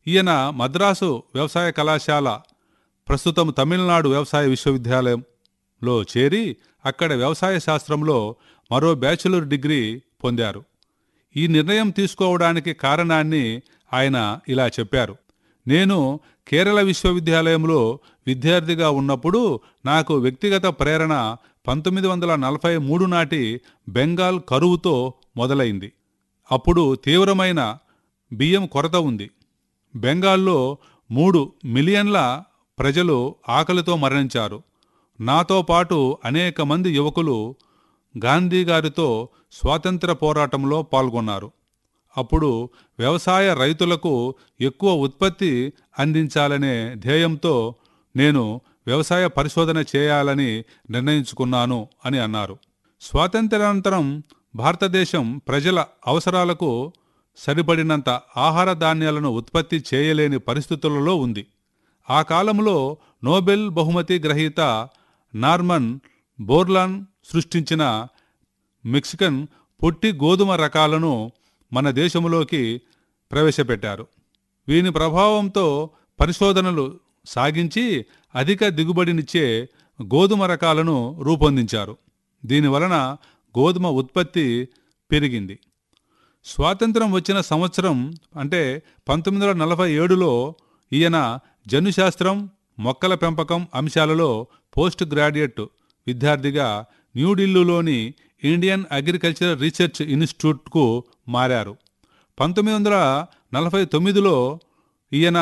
ఈయన మద్రాసు వ్యవసాయ కళాశాల ప్రస్తుతం తమిళనాడు వ్యవసాయ విశ్వవిద్యాలయంలో చేరి అక్కడ వ్యవసాయ శాస్త్రంలో మరో బ్యాచులర్ డిగ్రీ పొందారు ఈ నిర్ణయం తీసుకోవడానికి కారణాన్ని ఆయన ఇలా చెప్పారు నేను కేరళ విశ్వవిద్యాలయంలో విద్యార్థిగా ఉన్నప్పుడు నాకు వ్యక్తిగత ప్రేరణ పంతొమ్మిది వందల నలభై మూడు నాటి బెంగాల్ కరువుతో మొదలైంది అప్పుడు తీవ్రమైన బియ్యం కొరత ఉంది బెంగాల్లో మూడు మిలియన్ల ప్రజలు ఆకలితో మరణించారు నాతో పాటు అనేక మంది యువకులు గాంధీ గారితో స్వాతంత్ర పోరాటంలో పాల్గొన్నారు అప్పుడు వ్యవసాయ రైతులకు ఎక్కువ ఉత్పత్తి అందించాలనే ధ్యేయంతో నేను వ్యవసాయ పరిశోధన చేయాలని నిర్ణయించుకున్నాను అని అన్నారు స్వాతంత్ర్యానంతరం భారతదేశం ప్రజల అవసరాలకు సరిపడినంత ఆహార ధాన్యాలను ఉత్పత్తి చేయలేని పరిస్థితులలో ఉంది ఆ కాలంలో నోబెల్ బహుమతి గ్రహీత నార్మన్ బోర్లాన్ సృష్టించిన మెక్సికన్ పొట్టి గోధుమ రకాలను మన దేశంలోకి ప్రవేశపెట్టారు వీని ప్రభావంతో పరిశోధనలు సాగించి అధిక దిగుబడినిచ్చే గోధుమ రకాలను రూపొందించారు దీనివలన గోధుమ ఉత్పత్తి పెరిగింది స్వాతంత్రం వచ్చిన సంవత్సరం అంటే పంతొమ్మిది వందల నలభై ఏడులో ఈయన జన్యుశాస్త్రం మొక్కల పెంపకం అంశాలలో పోస్ట్ గ్రాడ్యుయేట్ విద్యార్థిగా న్యూఢిల్లీలోని ఇండియన్ అగ్రికల్చరల్ రీసెర్చ్ ఇన్స్టిట్యూట్కు మారారు పంతొమ్మిది వందల నలభై తొమ్మిదిలో ఈయన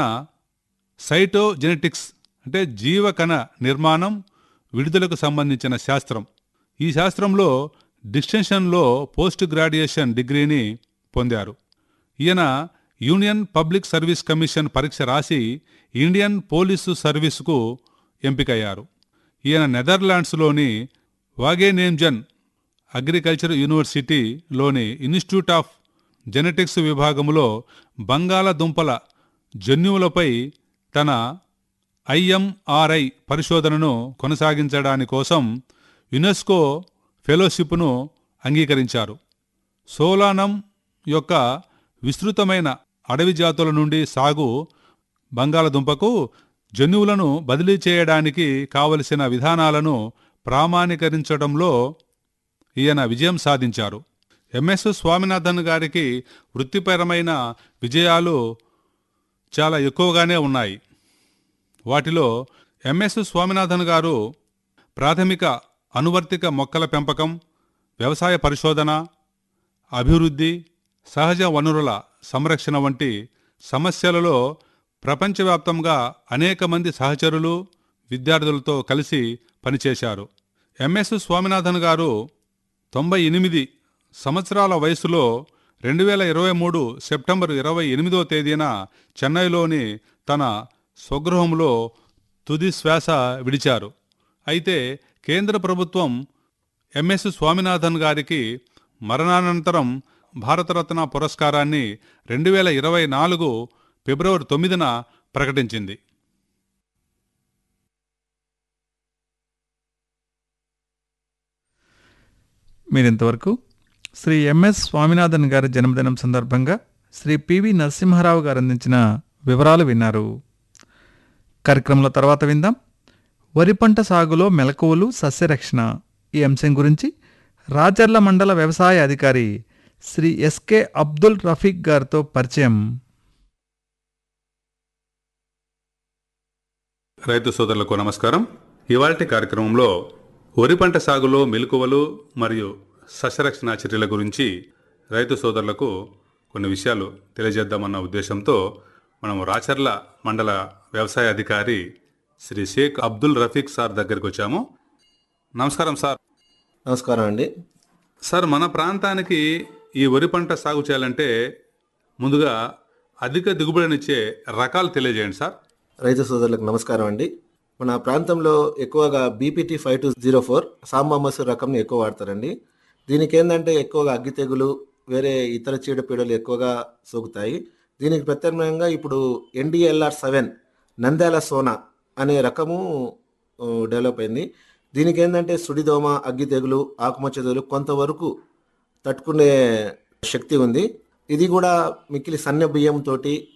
సైటోజెనెటిక్స్ అంటే జీవకణ నిర్మాణం విడుదలకు సంబంధించిన శాస్త్రం ఈ శాస్త్రంలో డిస్టెన్షన్లో పోస్ట్ గ్రాడ్యుయేషన్ డిగ్రీని పొందారు ఈయన యూనియన్ పబ్లిక్ సర్వీస్ కమిషన్ పరీక్ష రాసి ఇండియన్ పోలీసు సర్వీసుకు ఎంపికయ్యారు ఈయన నెదర్లాండ్స్లోని వాగేనేంజన్ అగ్రికల్చర్ యూనివర్సిటీలోని ఇన్స్టిట్యూట్ ఆఫ్ జెనెటిక్స్ విభాగంలో బంగాళదుంపల జన్యువులపై తన ఐఎంఆర్ఐ పరిశోధనను కొనసాగించడాని కోసం యునెస్కో ఫెలోషిప్ను అంగీకరించారు సోలానం యొక్క విస్తృతమైన అడవి జాతుల నుండి సాగు బంగాళదుంపకు జన్యువులను బదిలీ చేయడానికి కావలసిన విధానాలను ప్రామాణీకరించడంలో ఈయన విజయం సాధించారు ఎంఎస్ స్వామినాథన్ గారికి వృత్తిపరమైన విజయాలు చాలా ఎక్కువగానే ఉన్నాయి వాటిలో ఎంఎస్ స్వామినాథన్ గారు ప్రాథమిక అనువర్తిక మొక్కల పెంపకం వ్యవసాయ పరిశోధన అభివృద్ధి సహజ వనరుల సంరక్షణ వంటి సమస్యలలో ప్రపంచవ్యాప్తంగా అనేక మంది సహచరులు విద్యార్థులతో కలిసి పనిచేశారు ఎంఎస్ స్వామినాథన్ గారు తొంభై ఎనిమిది సంవత్సరాల వయసులో రెండు వేల ఇరవై మూడు సెప్టెంబర్ ఇరవై ఎనిమిదో తేదీన చెన్నైలోని తన స్వగృహంలో తుది శ్వాస విడిచారు అయితే కేంద్ర ప్రభుత్వం ఎంఎస్ స్వామినాథన్ గారికి మరణానంతరం భారతరత్న పురస్కారాన్ని రెండు వేల ఇరవై నాలుగు ఫిబ్రవరి తొమ్మిదిన ప్రకటించింది మీరింతవరకు శ్రీ ఎంఎస్ స్వామినాథన్ గారి జన్మదినం సందర్భంగా శ్రీ పివి నరసింహారావు గారు అందించిన వివరాలు విన్నారు కార్యక్రమంలో తర్వాత విందాం వరి పంట సాగులో మెలకువలు సస్యరక్షణ ఈ అంశం గురించి రాచర్ల మండల వ్యవసాయ అధికారి శ్రీ ఎస్కే అబ్దుల్ రఫీక్ గారితో పరిచయం రైతు సోదరులకు నమస్కారం ఇవాల్టి కార్యక్రమంలో వరి పంట సాగులో మెలకువలు మరియు సస్యరక్షణ చర్యల గురించి రైతు సోదరులకు కొన్ని విషయాలు తెలియజేద్దామన్న ఉద్దేశంతో మనం రాచర్ల మండల వ్యవసాయ అధికారి శ్రీ షేక్ అబ్దుల్ రఫీక్ సార్ దగ్గరికి వచ్చాము నమస్కారం సార్ నమస్కారం అండి సార్ మన ప్రాంతానికి ఈ వరి పంట సాగు చేయాలంటే ముందుగా అధిక దిగుబడినిచ్చే రకాలు తెలియజేయండి సార్ రైతు సోదరులకు నమస్కారం అండి మన ప్రాంతంలో ఎక్కువగా BPT five two zero four Samba Mahsuri రకంని ఎక్కువ వాడతారండి దీనికి ఏంటంటే ఎక్కువగా అగ్గి తెగులు వేరే ఇతర చీడపీడలు ఎక్కువగా సోకుతాయి దీనికి ప్రత్యామ్నాయంగా ఇప్పుడు ఎన్డిఎల్ఆర్ సెవెన్ నంద్యాల సోనా అనే రకము ఆ, డెవలప్ అయింది దీనికి ఏంటంటే సుడిదోమ అగ్గి తెగులు ఆకుమచ్చ తెగులు కొంతవరకు తట్టుకునే శక్తి ఉంది ఇది కూడా మిక్కిలి సన్న బియ్యం తోటి